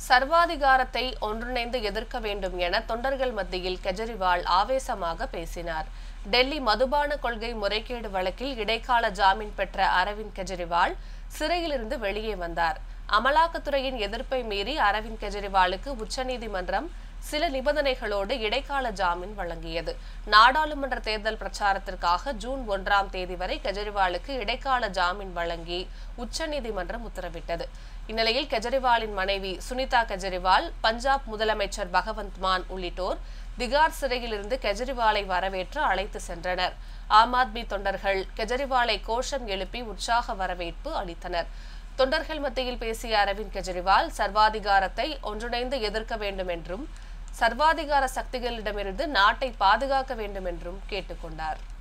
சர்வாதிகாரத்தை ஒன்றிணைந்து எதிர்க்க வேண்டும் என தொண்டர்கள் மத்தியில் கெஜ்ரிவால் ஆவேசமாக பேசினார் டெல்லி மதுபான கொள்கை முறைகேடு வழக்கில் இடைக்கால ஜாமீன் பெற்ற அரவிந்த் கெஜ்ரிவால் சிறையிலிருந்து வெளியே வந்தார் அமலாக்கத்துறையின் எதிர்ப்பை மீறி அரவிந்த் கெஜ்ரிவாலுக்கு உச்சநீதிமன்றம் சில நிபந்தனைகளோடு இடைக்கால ஜாமீன் வழங்கியது நாடாளுமன்ற தேர்தல் பிரச்சாரத்திற்காக ஜூன் ஒன்றாம் தேதி வரை கெஜ்ரிவாலுக்கு இடைக்கால ஜாமீன் வழங்கி உச்சநீதிமன்றம் உத்தரவிட்டது இந்நிலையில் கெஜ்ரிவாலின் மனைவி சுனிதா கெஜ்ரிவால் பஞ்சாப் முதலமைச்சர் பகவந்த் மான் உள்ளிட்டோர் திகார் சிறையில் இருந்து கெஜ்ரிவாலை வரவேற்று அழைத்து சென்றனர் ஆம் ஆத்மி தொண்டர்கள் கெஜ்ரிவாலை கோஷம் எழுப்பி உற்சாக வரவேற்பு அளித்தனர் தொண்டர்கள் மத்தியில் பேசிய அரவிந்த் கெஜ்ரிவால் சர்வாதிகாரத்தை ஒன்றிணைந்து எதிர்க்க வேண்டும் என்றும் சர்வாதிகார சக்திகளிடமிருந்து நாட்டை பாதுகாக்க வேண்டும் என்றும் கேட்டுக்கொண்டார்